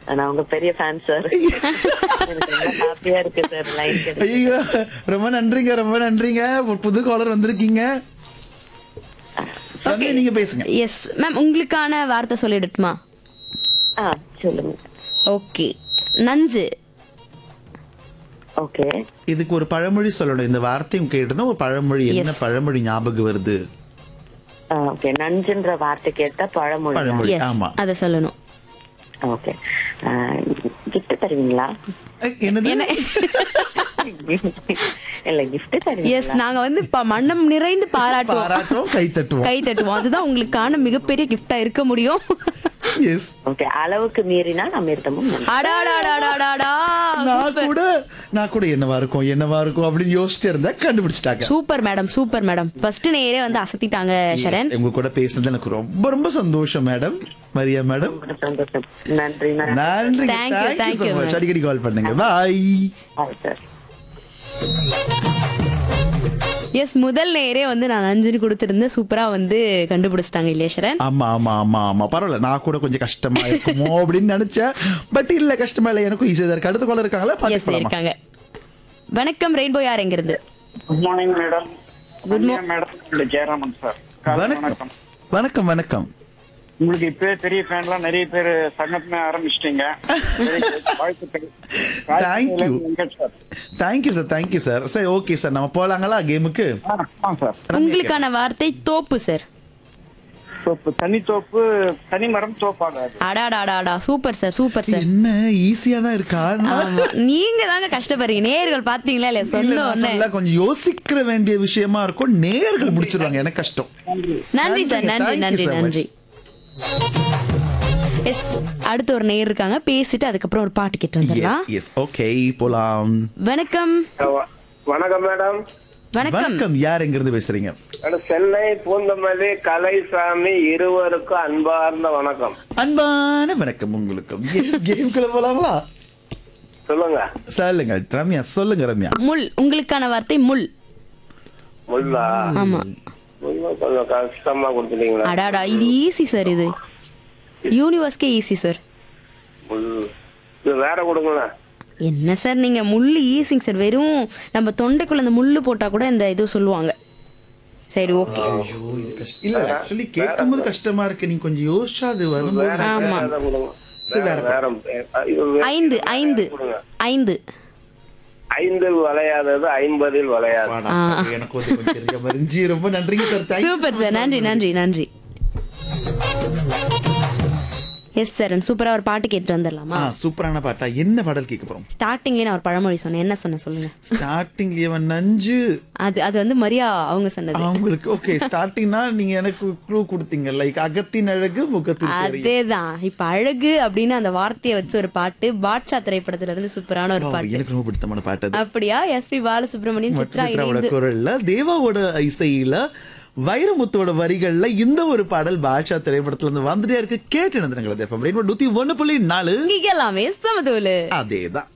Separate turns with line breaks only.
நான் உங்க பெரிய ஃபேன் சார் ஹாப்பியா இருக்கு சார் லைன் கிடைச்சு
ஐயோ ரொம்ப நன்றிங்க ரொம்ப நன்றிங்க ஒரு புது காலர் வந்திருக்கீங்க ரம்யா, நீங்க பேசுங்க
எஸ் மேம் உங்களுக்கான வார்த்தை சொல்லிடட்டுமா
ஆ சொல்லுங்க
ஓகே நஞ்சு
ஓகே
இதுக்கு ஒரு பழமொழி சொல்லணும் இந்த வார்த்தையும் கேட்டுனா ஒரு பழமொழி என்ன
Yes.
பழமொழி ஞாபகம் வருது
ஓகே நஞ்சுன்ற வார்த்தை கேட்டா பழமொழி
பழமொழி.
எஸ்
ஆமா.
அதை சொல்லணும்
ஓகே கிஃப்ட் தருவீங்களா
அஹ், என்னது
என்ன
இல்ல கிஃப்ட்
எஸ்
தருவீங்களா
நாங்க வந்து ப- மன்னம் நிறைந்து பாராட்டுவோம்
பாராட்டும் கை தட்டுவோம்
கை தட்டுவோம் அதுதான் உங்களுக்கான மிகப்பெரிய கிஃப்டா இருக்க முடியும்
எஸ்
ஓகே அளவுக்கு மீறினா அமிர்தமும் நஞ்சு.
அடாடாடாடாடாடா
நான் கூட நான் கூட என்னவா இருக்கும் என்னவா இருக்கும் அப்படின்னு யோசிச்சுட்டு இருந்தா கண்டுபிடிச்சிட்டாங்க
super madam super madam first நேரே வந்து அசத்திட்டாங்க சரண்
உங்க கூட பேசுனது எனக்கு ரொம்ப ரொம்ப சந்தோஷம் மேடம் மரியா மேடம்
ரொம்ப சந்தோஷம் நன்றி
நன்றி
Thank you, thank you, ma'am.
அடிக்கடி கால் பண்ணுங்க பாய்
சார்
எஸ் முதல் நேரே வந்து நான் அஞ்சுன்னு கொடுத்திருந்தேன் சூப்பரா வந்து கண்டுபிடிச்சிட்டாங்க இல்லையா சரண்
ஆமா ஆமா ஆமா ஆமா பரவாயில்ல நான் கூட கொஞ்சம் கஷ்டமா இருக்குமோ அப்படின்னு நினைச்சேன் பட் இல்ல கஷ்டமா இல்ல எனக்கும் ஈஸியா இருக்கு அடுத்த கால இருக்காங்களா
எஸ்
பாத்து
இருக்காங்க வணக்கம் ரெயின்போ யார் எங்கிருந்து
good morning madam
Good mo-
madam உங்களுடைய ஜெயராமன் சார் காலை
வணக்கம் வணக்கம் வணக்கம்
உங்களுக்கு இப்பவே பெரிய ஃபேன்லாம் நிறைய பேர் சங்கமே ஆரம்பிச்சிட்டீங்க Very good. வாழ்த்துக்கள்
Thank you.
Venkat sir
thank you sir thank you sir சரி ஓகே சார் நம்ம போலாங்களா கேமுக்கு
ஆ ஆ சார்
உங்களுக்கான வார்த்தை தோப்பு சார்
தோப்பு தனி தோப்பு தனி மரம் தோப்பாகாது
அடாடாடாடா சூப்பர் சார் சூப்பர் சார்
என்ன ஈஸியா தான் இருக்கா நான்
ஆமா. நீங்க தாங்க கஷ்டப்படுறீங்க நேயர்கள் பாத்தீங்களா இல்லையா
இல்ல,
சொன்ன
நான்
உடனே
சொல்ல கொஞ்சம் யோசிக்கிற வேண்டிய விஷயமா இருக்கும் நேர்கள் முடிச்சிருவாங்க எனக்கு கஷ்டம்
நன்றி சார் நன்றி
Thank you
நன்றி
so much.
நன்றி எஸ் அடுத்து ஒரு நேயர் இருக்காங்க பேசிட்டு அதுக்கப்புறம் ஒரு பாட்டு கேட்டு வந்துடலாம்
எஸ் எஸ் ஓகே போலாம்
வணக்கம்
வணக்கம் மேடம்
வணக்கம்
வணக்கம் யார் எங்க இருந்து பேசுறீங்க
மேடம் சென்னை பூந்தமல்லி கலைசாமி இருவருக்கும் அன்பார்ந்த வணக்கம்
அன்பான வணக்கம் உங்களுக்கும் கேம்குள்ள போலாங்களா
சொல்லுங்க
சொல்லுங்க ரம்யா சொல்லுங்க ரம்யா
முள் உங்களுக்கான வார்த்தை முள்
முல்லா
ஆமா
முல்லா கொஞ்சம் கஷ்டமா கொடுத்துட்டீங்களா
அடாடா இது ஈஸி சார் இது யூனிவர்ஸ்க்கே ஈஸி சார்
முள் இது வேற கொடுங்களேன்
என்ன சார் நீங்க முள்ளு ஈஸிங்க சார் வெறும் நம்ம தொண்டைக்குள்ள இந்த முள்ளு போட்டா கூட இந்த இது சொல்லுவாங்க சரி ஓகே
ஐயோ இது கஷ்டம் இல்ல ஆக்சுவலி கேட்கும்போது கஷ்டமா இருக்கு நீங்க கொஞ்சம் யோசிச்சா அது வரும்போது
ஆமா
வேற கொடுங்க
சரி, வேற
வேற இது வே-
ஐந்து ஐந்து
கொடுங்க.
ஐந்து
ஐந்தில் வளையாதது ஐம்பதில் வளையாது
வாடா, எனக்கு வந்து கொஞ்சம் தெரிஞ்ச மாதிரி இருந்துச்சு. ரொம்ப நன்றிங்க சார் தேங்க்யூ
சூப்பர் சார் நன்றி நன்றி நன்றி எஸ் சார் சூப்பரா ஒரு பாட்டு கேட்டு வந்துடலாமா
ஆ சூப்பரான பாட்டா என்ன பாடல் கேட்க போறோம்
ஸ்டார்டிங்லயே நான் ஒரு பழமொழி சொன்னேன் என்ன சொன்னேன் சொல்லுங்க
ஸ்டார்டிங் இவன் நஞ்சு
அது அது வந்து மரியா அவங்க சொன்னது
அவங்களுக்கு ஓகே ஸ்டார்டிங்னா நீங்க எனக்கு க்ளூ கொடுத்தீங்க லைக் அகத்தின் அழகு முகத்தில் தெரியும்.
அதேதான் இப்ப அழகு அப்படின்னு அந்த வார்த்தையை வச்சு ஒரு பாட்டு பாட்ஷா திரைப்படத்துல இருந்து சூப்பரான ஒரு
Wow,
பாட்டு
எனக்கு ரொம்ப பிடித்தமான பாட்டு அது
அப்படியா எஸ் பி பாலசுப்ரமணியம்
மற்றும்
சித்ரா
சித்ராவோட
இணைந்து
குரல்ல தேவாவோட இசையில வைரமுத்தோட வரிகள்ல இந்த ஒரு பாடல் பாஷா திரைப்படத்துல இருந்து வந்துட்டே இருக்கு கேட்டு நடந்துருங்களா நூத்தி ஒண்ணு புள்ளி நாலு
இங்க எல்லாமே சமதூலு
அதேதான்